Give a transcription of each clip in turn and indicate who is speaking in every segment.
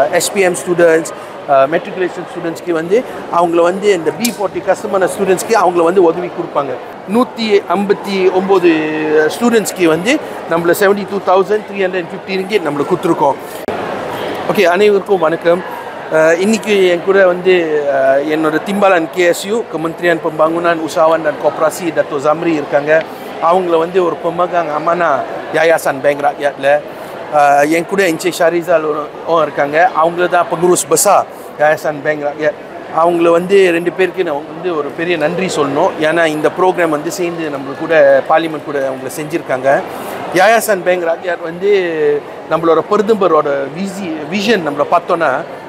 Speaker 1: SPM students matriculation ஸ்டூடெண்ட்ஸ்க்கு வந்து அவங்கள வந்து இந்த பி ஃபார்ட்டி கஸ்டமர் ஸ்டூடெண்ட்ஸ்க்கு அவங்கள வந்து உதவி கொடுப்பாங்க நூற்றி ஐம்பத்தி ஒம்பது ஸ்டூடெண்ட்ஸ்க்கு வந்து நம்மள seventy two thousand three hundred fifty ringgit நம்மளுக்கு கொடுத்துருக்கோம் ஓகே அனைவருக்கும் வணக்கம் அஹ் இன்னைக்கு என் கூட வந்து அஹ், என்னோட திம்பாலன் KSU Kementerian Pembangunan Usahawan dan Koperasi Dato Zamri இருக்காங்க அவங்கள வந்து ஒரு pemegang amanah Yayasan Bank Rakyatல அஹ், என் கூட என்சி ஷாரிசால் இருக்காங்க அவங்கள தான் pengurus besar Yayasan Bank Rakyat அவங்கள வந்து ரெண்டு பேருக்கு நான் வந்து ஒரு பெரிய நன்றி சொல்லணும் ஏன்னா இந்த ப்ரோக்ராம் வந்து சேர்ந்து நம்மளுக்கு கூட பார்லிமெண்ட் கூட அவங்கள செஞ்சுருக்காங்க யாயாசன் பேங்க் ராக்யார் வந்து நம்மளோட பிரதமரோட விசி விஷன் நம்மளை பார்த்தோன்னா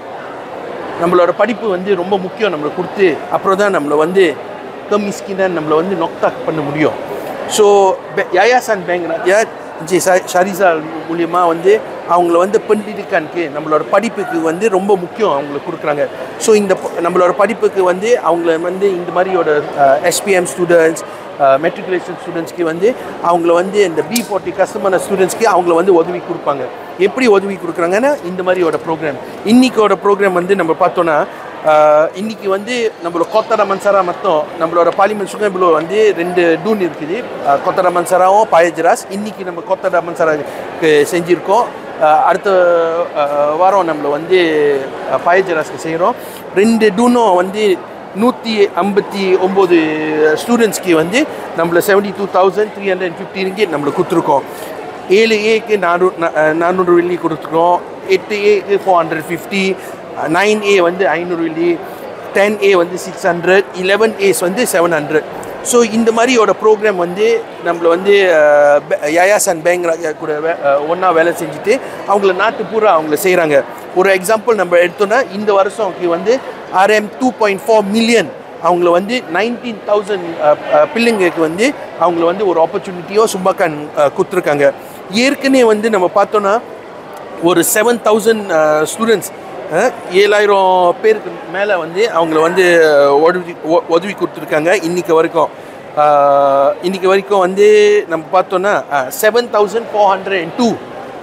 Speaker 1: நம்மளோட படிப்பு வந்து ரொம்ப முக்கியம் நம்மளுக்கு கொடுத்து அப்புறம் தான் நம்மளை வந்து கம்மிஸ்கினான் நம்மளை வந்து நொக்தாக் பண்ண முடியும் ஸோ யாயாசான் பேங்க் ராக்யார் ஜி ஷரிசா மூலியமாக வந்து அவங்கள வந்து பெண்டிடிக்கானுக்கு நம்மளோட படிப்புக்கு வந்து ரொம்ப முக்கியம் அவங்களுக்கு கொடுக்குறாங்க ஸோ இந்த ப- நம்மளோட படிப்புக்கு வந்து அவங்கள வந்து இந்த மாதிரியோட எஸ்பிஎம் ஸ்டூடெண்ட்ஸ் மெட்ரிகுலேஷன் ஸ்டூடெண்ட்ஸ்க்கு வந்து அவங்கள வந்து இந்த பி ஃபார்ட்டி கஸ்டமர் ஸ்டூடெண்ட்ஸ்க்கு அவங்கள வந்து உதவி கொடுப்பாங்க எப்படி உதவி கொடுக்குறாங்கன்னா இந்த மாதிரியோட ப்ரோக்ராம் இன்னைக்கோட ப்ரோக்ராம் வந்து நம்ம பார்த்தோன்னா ஆஹ், இன்னைக்கு வந்து நம்மளோட கோத்தர மன்சரா மட்டும் நம்மளோட பார்லிமெண்ட் சுகபிலோ வந்து ரெண்டு டூன் இருக்குது ஆஹ், கோத்தர மன்சராவும் பாயஜராஸ் இன்னைக்கு நம்ம கோத்தர மன்சராக்கு செஞ்சுருக்கோம் ஆஹ், அடுத்த ஆஹ், வாரம் நம்மள வந்து பாயஜராஸ்க்கு செய்கிறோம் ரெண்டு டூனும் வந்து நூற்றி ஐம்பத்தி ஒம்பது ஸ்டூடெண்ட்ஸ்க்கு வந்து நம்மள seventy two thousand three hundred fifty ringgit நம்மளுக்கு கொடுத்துருக்கோம் ஏழு ஏக்கு நானூறு நானூறு வெள்ளி கொடுத்துருக்கோம் எட்டு ஏக்கு four hundred fifty nine A வந்து ஐநூறு வெள்ளி டென் ஏ வந்து சிக்ஸ் ஹண்ட்ரட் இலவன் ஏஸ் வந்து செவன் ஹண்ட்ரட் ஸோ இந்த மாதிரியோட ப்ரோக்ராம் வந்து நம்மள வந்து யாயாசன் பேங்க் கூட ஒன்றா வேலை செஞ்சுட்டு அவங்கள நாட்டு பூரா அவங்கள செய்கிறாங்க ஒரு எக்ஸாம்பிள் நம்ம எடுத்தோன்னா இந்த வருஷம்க்கு வந்து RM two point four million அவங்கள வந்து நைன்டீன் தௌசண்ட் பிள்ளைங்களுக்கு வந்து அவங்கள வந்து ஒரு ஆப்பர்ச்சுனிட்டியோ சும்மாக்கான் கொடுத்துருக்காங்க ஏற்கனவே வந்து நம்ம பார்த்தோன்னா ஒரு செவன் தௌசண்ட் ஸ்டூடெண்ட்ஸ் ஏழாயிரம் பேருக்கு மேலே வந்து அவங்கள வந்து அஹ், உதவி உ- உதவி கொடுத்துருக்காங்க இன்னைக்கு வரைக்கும் அஹ், இன்னைக்கு வரைக்கும் வந்து நம்ம பார்த்தோன்னா seven thousand four hundred and two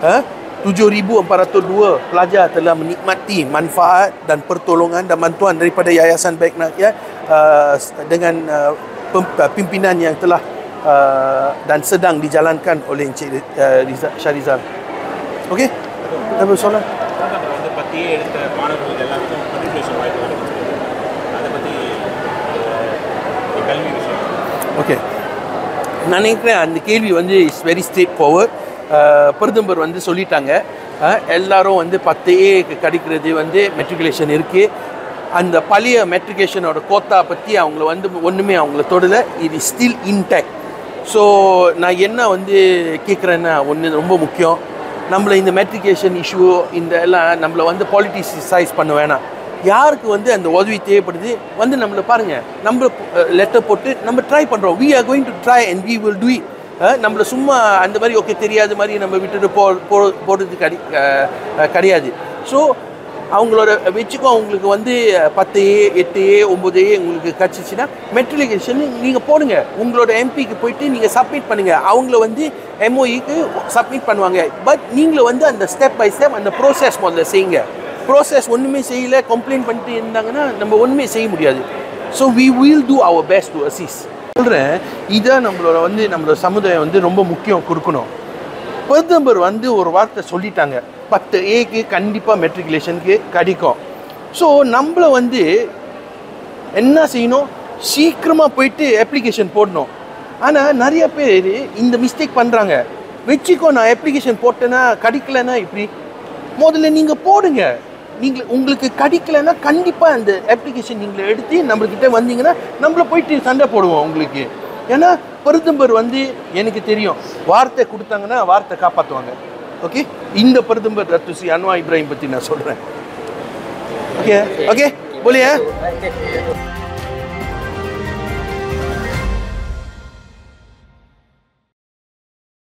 Speaker 1: 7,402 pelajar telah menikmati manfaat dan pertolongan dan bantuan daripada Yayasan Baik Rakyat uh, dengan uh, pem- uh, pimpinan yang telah uh, dan sedang dijalankan oleh Encik uh, Rizal, Syarizal. Okey? Apa soalan?
Speaker 2: பிரதமர் வந்து பற்றியே எடுத்த மாணவர்கள் எல்லாருக்கும் matriculation வாய்ப்பு கிடைச்சிருக்கு அதை பற்றி கல்வி விஷயம்
Speaker 1: ஓகே நான் நினைக்கிறேன் அந்த கேள்வி வந்து இஸ் வெரி ஸ்ட்ரெயிட் ஃபார்வர்ட் பிரதமர் வந்து சொல்லிட்டாங்க அஹ், எல்லாரும் வந்து பத்து ஏ கிடைக்கிறது வந்து மெட்ரிகுலேஷன் இருக்குது அந்த பழைய மெட்ரிகுலேஷனோட கோத்தா பற்றி அவங்கள வந்து ஒன்றுமே அவங்கள தொடலை இது ஸ்டில் இன்டேக்ட் ஸோ நான் என்ன வந்து கேட்குறேன்னா ஒன்று ரொம்ப முக்கியம் நம்மளை இந்த மெட்ரிகுலேஷன் இஷ்யூ இந்த எல்லாம் நம்மளை வந்து பாலிட்டிசைஸ் பண்ண வேணாம் யாருக்கு வந்து அந்த உதவி தேவைப்படுது வந்து நம்மளை பாருங்க நம்ம லெட்டர் போட்டு நம்ம ட்ரை பண்ணுறோம் we are going to try and we will do நம்மளை சும்மா அந்த மாதிரி ஓகே தெரியாத மாதிரி நம்ம விட்டுட்டு போ போ- போடுறது கிடை அஹ், அஹ், கிடையாது ஸோ அவங்களோட வச்சுக்கோ அவங்களுக்கு வந்து பத்து ஏ எட்டு ஏ ஒம்பது ஏ உங்களுக்கு கிடச்சிச்சின்னா மெட்ரிகுலேஷன் நீங்கள் போடுங்க உங்களோட எம்பிக்கு போயிட்டு நீங்கள் சப்மிட் பண்ணுங்கள் அவங்கள வந்து எம்ஓஇக்கு சப்மிட் பண்ணுவாங்க பட் நீங்களும் வந்து அந்த ஸ்டெப் பை ஸ்டெப் அந்த ப்ரோசஸ் முதல்ல செய்யுங்க ப்ரோசஸ் ஒன்றுமே செய்யல கம்ப்ளைண்ட் பண்ணிட்டு இருந்தாங்கன்னா நம்ம ஒன்றுமே செய்ய முடியாது so we will do our best to assist சொல்கிறேன் இதை நம்மளோட வந்து நம்மளோட சமுதாயம் வந்து ரொம்ப முக்கியம் கொடுக்கணும் பிரதமர் வந்து ஒரு வார்த்தை சொல்லிட்டாங்க பத்து ஏக்கு கண்டிப்பாக மெட்ரிகுலேஷனுக்கு கிடைக்கும் ஸோ நம்மளை வந்து என்ன செய்யணும் சீக்கிரமாக போயிட்டு அப்ளிகேஷன் போடணும் ஆனால் நிறைய பேர் இந்த மிஸ்டேக் பண்ணுறாங்க வச்சுக்கோ நான் அப்ளிகேஷன் போட்டேன்னா கிடைக்கலன்னா இப்படி முதல்ல நீங்கள் போடுங்க நீங்கள் உங்களுக்கு கிடைக்கலன்னா கண்டிப்பாக அந்த அப்ளிகேஷன் நீங்கள் எடுத்து நம்மக்கிட்ட வந்தீங்கன்னா நம்மள போயிட்டு சண்டை போடுவோம் உங்களுக்கு ஏன்னா பிரதமர் வந்து எனக்கு தெரியும் வார்த்தை கொடுத்தாங்கன்னா வார்த்தை காப்பாற்றுவாங்க ஓகே இந்த பிரதமர் ரத்து ஸ்ரீ அன்வா இப்ராஹிம் பற்றி நான் சொல்கிறேன் ஓகே ஓகே போலியா